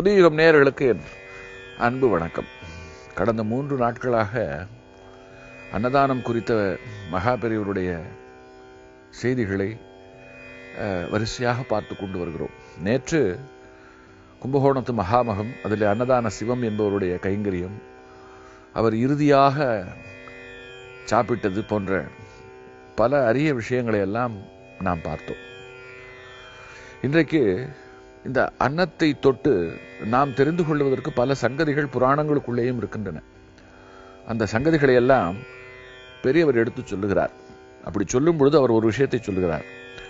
புதியுகம் நேயர்களுக்கு என் அன்பு வணக்கம் கடந்த மூன்று நாட்களாக அன்னதானம் குறித்த மகாபெரியவருடைய செய்திகளை அஹ், வரிசையாக பார்த்து கொண்டு வருகிறோம் நேற்று கும்பகோணத்து மகாமகம் அதில் அன்னதான சிவம் என்பவருடைய கைங்கரியம் அவர் இறுதியாக சாப்பிட்டது போன்ற பல அரிய விஷயங்களை எல்லாம் நாம் பார்த்தோம் இன்றைக்கு இந்த அன்னத்தை தொட்டு நாம் தெரிந்து கொள்வதற்கு பல சங்கதிகள் புராணங்களுக்குள்ளேயும் இருக்கின்றன அந்த சங்கதிகளை எல்லாம் பெரியவர் எடுத்து சொல்லுகிறார் அப்படி சொல்லும் பொழுது அவர் ஒரு விஷயத்தை சொல்லுகிறார்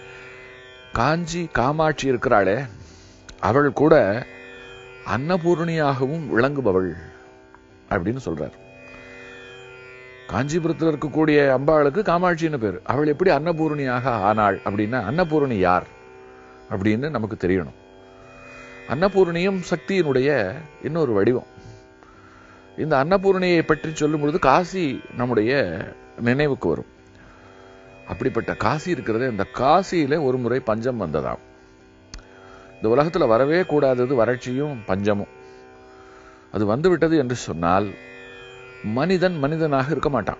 காஞ்சி காமாட்சி இருக்கிறாளே அவள் கூட அன்னபூரணியாகவும் விளங்குபவள் அப்படின்னு சொல்றார் காஞ்சிபுரத்தில் இருக்கக்கூடிய அம்பாளுக்கு காமாட்சின்னு பேர் அவள் எப்படி அன்னபூரணியாக ஆனாள் அப்படின்னா அன்னபூரணி யார் அப்படின்னு நமக்கு தெரியணும் அன்னபூரணியும் சக்தியினுடைய இன்னொரு வடிவம் இந்த அன்னபூரணியை பற்றி சொல்லும் பொழுது காசி நம்முடைய நினைவுக்கு வரும் அப்படிப்பட்ட காசி இருக்கிறது இந்த காசியில ஒரு முறை பஞ்சம் வந்ததாம் இந்த உலகத்துல வரவே கூடாதது வறட்சியும் பஞ்சமும் அது வந்து விட்டது என்று சொன்னால் மனிதன் மனிதனாக இருக்க மாட்டான்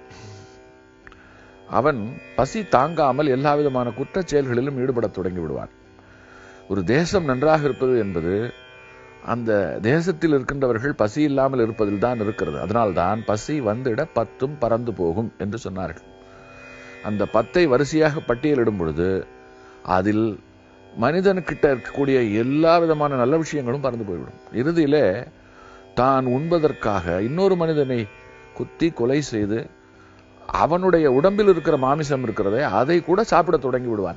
அவன் பசி தாங்காமல் எல்லா விதமான குற்றச் செயல்களிலும் ஈடுபடத் தொடங்கி விடுவான் ஒரு தேசம் நன்றாக இருப்பது என்பது அந்த தேசத்தில் இருக்கின்றவர்கள் பசி இல்லாமல் இருப்பதில் தான் இருக்கிறது அதனால்தான் பசி வந்துட பத்தும் பறந்து போகும் என்று சொன்னார்கள் அந்த பத்தை வரிசையாக பட்டியலிடும் பொழுது அதில் மனிதனுக்கிட்ட இருக்கக்கூடிய எல்லா விதமான நல்ல விஷயங்களும் பறந்து போய்விடும் இறுதியிலே தான் உண்பதற்காக இன்னொரு மனிதனை குத்தி கொலை செய்து அவனுடைய உடம்பில் இருக்கிற மாமிசம் இருக்கிறதே அதை கூட சாப்பிட தொடங்கி விடுவான்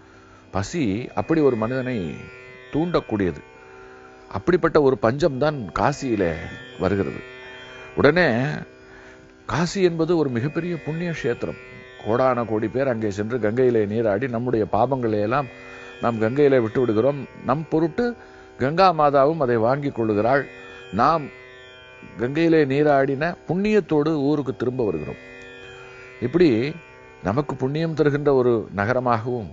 பசி அப்படி ஒரு மனிதனை தூண்டக்கூடியது அப்படிப்பட்ட ஒரு பஞ்சம் தான் காசியிலே வருகிறது உடனே காசி என்பது ஒரு மிகப்பெரிய புண்ணிய கஷேத்திரம் கோடான கோடி பேர் அங்கே சென்று கங்கையிலே நீராடி நம்முடைய பாவங்களை எல்லாம் நாம் கங்கையிலே விட்டு விடுகிறோம் நம் பொருட்டு கங்கா மாதாவும் அதை வாங்கி கொள்ளுகிறாள் நாம் கங்கையிலே நீராடின புண்ணியத்தோடு ஊருக்கு திரும்ப வருகிறோம் இப்படி நமக்கு புண்ணியம் தருகின்ற ஒரு நகரமாகவும்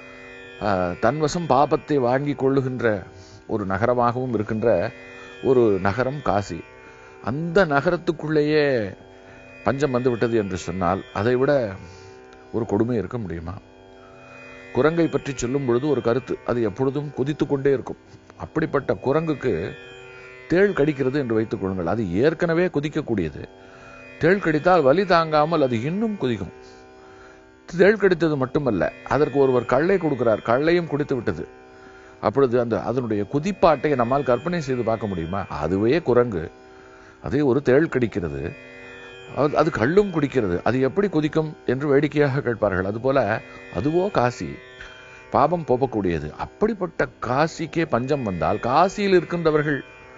ஆஹ், தன்வசம் பாபத்தை வாங்கி கொள்ளுகின்ற ஒரு நகரமாகவும் இருக்கின்ற ஒரு நகரம் காசி அந்த நகரத்துக்குள்ளேயே பஞ்சம் வந்து விட்டது என்று சொன்னால் அதை விட ஒரு கொடுமை இருக்க முடியுமா குரங்கை பற்றி சொல்லும் பொழுது ஒரு கருத்து அது எப்பொழுதும் குதித்து கொண்டே இருக்கும் அப்படிப்பட்ட குரங்குக்கு தேள் கடிக்கிறது என்று வைத்துக் கொள்ளுங்கள் அது ஏற்கனவே குதிக்கக்கூடியது தேள் கடித்தால் வலி தாங்காமல் அது இன்னும் குதிக்கும் தேள் கடித்தது மட்டுமல்ல அதற்கு ஒருவர் கல்லை கொடுக்கிறார் கல்லையும் குடித்து விட்டது அப்பொழுது அந்த அதனுடைய குதிப்பாட்டை நம்மால் கற்பனை செய்து பார்க்க முடியுமா அதுவே குரங்கு அதே ஒரு தேள் கடிக்கிறது அது- அது கள்ளும் குடிக்கிறது அது எப்படி குதிக்கும் என்று வேடிக்கையாக கேட்பார்கள் அதுபோல அதுவோ காசி பாபம் போகக்கூடியது அப்படிப்பட்ட காசிக்கே பஞ்சம் வந்தால் காசியில் இருக்கின்றவர்கள்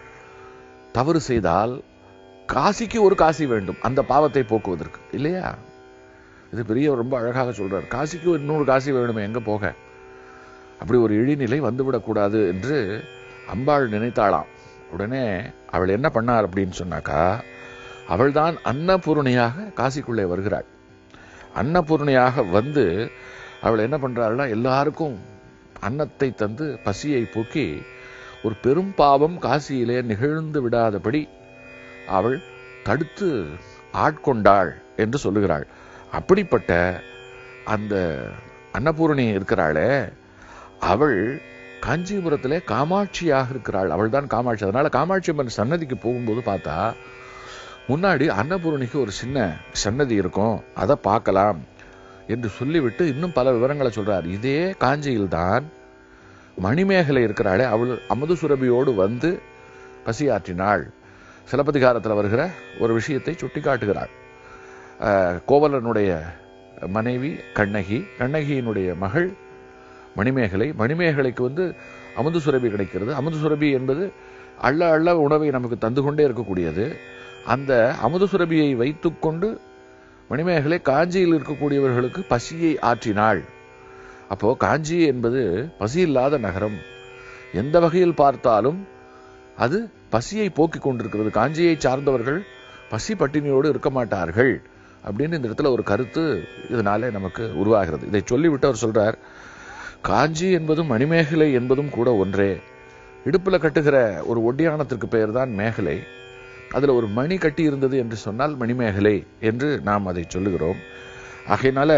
தவறு செய்தால் காசிக்கு ஒரு காசி வேண்டும் அந்த பாவத்தை போக்குவதற்கு இல்லையா இது பெரிய ரொம்ப அழகாக சொல்றார் காசிக்கு ஒரு இன்னொரு காசி வேணுமே எங்க போக அப்படி ஒரு இழிநிலை வந்துவிடக்கூடாது என்று அம்பாள் நினைத்தாளாம் உடனே அவள் என்ன பண்ணார் அப்படின்னு சொன்னாக்கா அவள்தான் அன்னபூரணியாக காசிக்குள்ளே வருகிறாள் அன்னபூரணியாக வந்து அவள் என்ன பண்றாள்னா எல்லாருக்கும் அன்னத்தை தந்து பசியை போக்கி ஒரு பெரும் பாவம் காசியிலே நிகழ்ந்து விடாதபடி அவள் தடுத்து ஆட்கொண்டாள் என்று சொல்லுகிறாள் அப்படிப்பட்ட அந்த அன்னபூரணி இருக்கிறாளே அவள் காஞ்சிபுரத்திலே காமாட்சியாக இருக்கிறாள் அவள் தான் காமாட்சி அதனால காமாட்சி அம்மன் சன்னதிக்கு போகும்போது பார்த்தா முன்னாடி அன்னபூரணிக்கு ஒரு சின்ன சன்னதி இருக்கும் அதை பார்க்கலாம் என்று சொல்லிவிட்டு இன்னும் பல விவரங்களை சொல்றார் இதே காஞ்சியில்தான் மணிமேகலை இருக்கிறாளே அவள் அமுது சுரபியோடு வந்து பசியாற்றினாள் சிலப்பதிகாரத்தில் வருகிற ஒரு விஷயத்தை சுட்டிக்காட்டுகிறாள் அஹ், கோவலனுடைய மனைவி கண்ணகி கண்ணகியினுடைய மகள் மணிமேகலை மணிமேகலைக்கு வந்து அமுது சுரபி கிடைக்கிறது அமுது சுரபி என்பது அள்ள அள்ள உணவை நமக்கு தந்து கொண்டே இருக்கக்கூடியது அந்த அமுது சுரபியை வைத்துக்கொண்டு மணிமேகலை காஞ்சியில் இருக்கக்கூடியவர்களுக்கு பசியை ஆற்றினாள் அப்போ காஞ்சி என்பது பசி இல்லாத நகரம் எந்த வகையில் பார்த்தாலும் அது பசியை போக்கிக் கொண்டிருக்கிறது காஞ்சியை சார்ந்தவர்கள் பசி பட்டினியோடு இருக்க மாட்டார்கள் அப்படின்னு இந்த இடத்துல ஒரு கருத்து இதனாலே நமக்கு உருவாகிறது இதை சொல்லிவிட்டு அவர் சொல்றார் காஞ்சி என்பதும் மணிமேகலை என்பதும் கூட ஒன்றே இடுப்புல கட்டுகிற ஒரு ஒட்டியானத்திற்கு பெயர் தான் மேகலை அதுல ஒரு மணி கட்டி இருந்தது என்று சொன்னால் மணிமேகலை என்று நாம் அதை சொல்லுகிறோம் ஆகையினால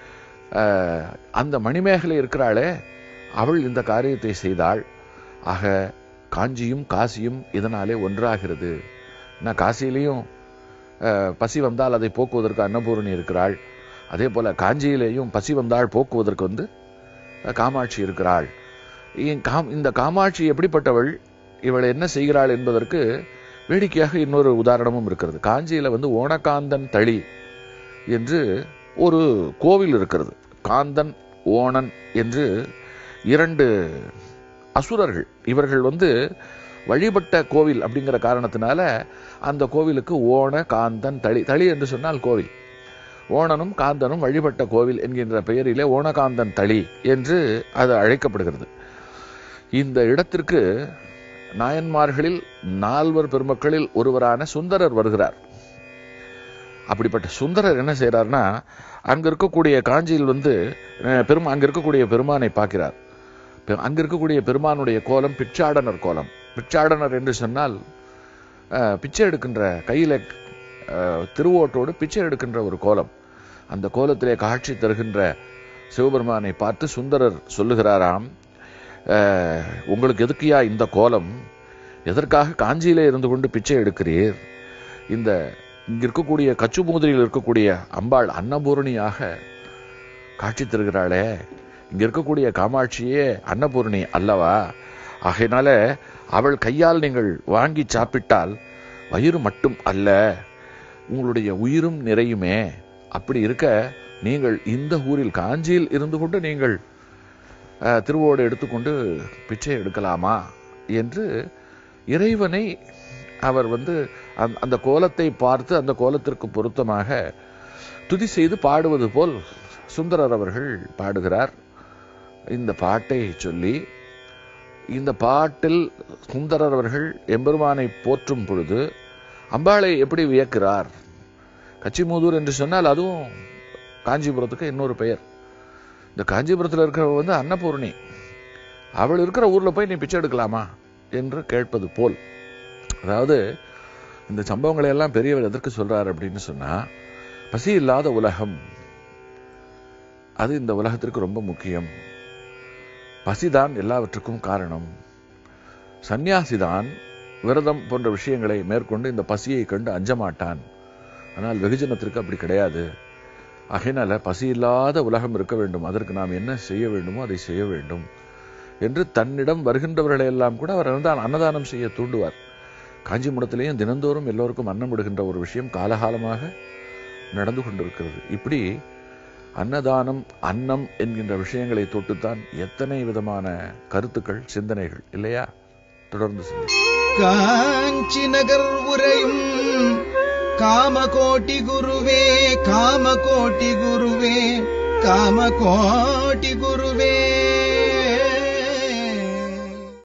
அஹ், அந்த மணிமேகலை இருக்கிறாளே அவள் இந்த காரியத்தை செய்தாள் ஆக காஞ்சியும் காசியும் இதனாலே ஒன்றாகிறது நான் காசியிலையும் அஹ், பசி வந்தால் அதை போக்குவதற்கு அன்னபூரணி இருக்கிறாள் அதே போல காஞ்சியிலேயும் பசி வந்தால் போக்குவதற்கு வந்து அஹ், காமாட்சி இருக்கிறாள் இ- காம்- இந்த காமாட்சி எப்படிப்பட்டவள் இவள் என்ன செய்கிறாள் என்பதற்கு வேடிக்கையாக இன்னொரு உதாரணமும் இருக்கிறது காஞ்சியில வந்து ஓணகாந்தன் தளி என்று ஒரு கோவில் இருக்கிறது காந்தன் ஓணன் என்று இரண்டு அசுரர்கள் இவர்கள் வந்து வழிபட்ட கோவில் அப்படிங்கிற காரணத்தினால அந்த கோவிலுக்கு ஓண காந்தன் தளி தளி என்று சொன்னால் கோவில் ஓணனும் காந்தனும் வழிபட்ட கோவில் என்கின்ற பெயரிலே ஓணகாந்தன் தளி என்று அது அழைக்கப்படுகிறது இந்த இடத்திற்கு நாயன்மார்களில் நால்வர் பெருமக்களில் ஒருவரான சுந்தரர் வருகிறார் அப்படிப்பட்ட சுந்தரர் என்ன செய்யறாருன்னா அங்க இருக்கக்கூடிய காஞ்சியில் வந்து அஹ், பெருமா அங்க இருக்கக்கூடிய பெருமானை பார்க்கிறார் பெ- அங்க இருக்கக்கூடிய பெருமானுடைய கோலம் பிச்சாடனர் கோலம் பிச்சாடனர் என்று சொன்னால் அஹ், பிச்சை எடுக்கின்ற கையில அஹ், திருவோட்டோடு பிச்சை எடுக்கின்ற ஒரு கோலம் அந்த கோலத்திலே காட்சி தருகின்ற சிவபெருமானை பார்த்து சுந்தரர் சொல்லுகிறாராம் அஹ், உங்களுக்கு எதுக்குயா இந்த கோலம் எதற்காக காஞ்சியிலே இருந்து கொண்டு பிச்சை எடுக்கிறீர் இந்த இங்க இருக்கக்கூடிய கச்சுமூதிரியில் இருக்கக்கூடிய அம்பாள் அன்னபூரணியாக காட்சி தருகிறாளே இங்க இருக்கக்கூடிய காமாட்சியே அன்னபூரணி அல்லவா ஆகையினால அவள் கையால் நீங்கள் வாங்கி சாப்பிட்டால் வயிறு மட்டும் அல்ல உங்களுடைய உயிரும் நிறையுமே அப்படி இருக்க நீங்கள் இந்த ஊரில் காஞ்சியில் இருந்து கொண்டு நீங்கள் அஹ், திருவோடு எடுத்துக்கொண்டு பிச்சை எடுக்கலாமா என்று இறைவனை அவர் வந்து அந்த- அந்த கோலத்தை பார்த்து அந்த கோலத்திற்கு பொருத்தமாக துதி செய்து பாடுவது போல் சுந்தரர் அவர்கள் பாடுகிறார் இந்த பாட்டை சொல்லி இந்த பாட்டில் சுந்தரர் அவர்கள் எம்பெருமானை போற்றும் பொழுது அம்பாளை எப்படி வியக்கிறார் கச்சிமூதூர் என்று சொன்னால் அதுவும் காஞ்சிபுரத்துக்கு இன்னொரு பெயர் இந்த காஞ்சிபுரத்தில் இருக்கிறவ வந்து அன்னபூர்ணி அவள் இருக்கிற ஊர்ல போய் நீ பிச்சை எடுக்கலாமா என்று கேட்பது போல் அதாவது இந்த சம்பவங்களை எல்லாம் பெரியவர் எதற்கு சொல்றார் அப்படின்னு சொன்னா பசி இல்லாத உலகம் அது இந்த உலகத்திற்கு ரொம்ப முக்கியம் பசிதான் எல்லாவற்றுக்கும் காரணம் சந்நியாசிதான் விரதம் போன்ற விஷயங்களை மேற்கொண்டு இந்த பசியை கண்டு அஞ்ச மாட்டான் ஆனால் வெகுஜனத்திற்கு அப்படி கிடையாது ஆகையினால பசி இல்லாத உலகம் இருக்க வேண்டும் அதற்கு நாம் என்ன செய்ய வேண்டுமோ அதை செய்ய வேண்டும் என்று தன்னிடம் வருகின்றவர்களை எல்லாம் கூட அவர் அன்னதானம் அன்னதானம் செய்ய தூண்டுவார் காஞ்சிபுரத்திலேயும் தினந்தோறும் எல்லோருக்கும் அன்னம் விடுகின்ற ஒரு விஷயம் காலகாலமாக நடந்து கொண்டிருக்கிறது இப்படி அன்னதானம் அன்னம் என்கின்ற விஷயங்களை தொட்டுத்தான் எத்தனை விதமான கருத்துக்கள் சிந்தனைகள் இல்லையா தொடர்ந்து சிந்தி காஞ்சி நகர் உரையும் காமகோட்டி குருவே காமகோட்டி குருவே காமகோட்டி குருவே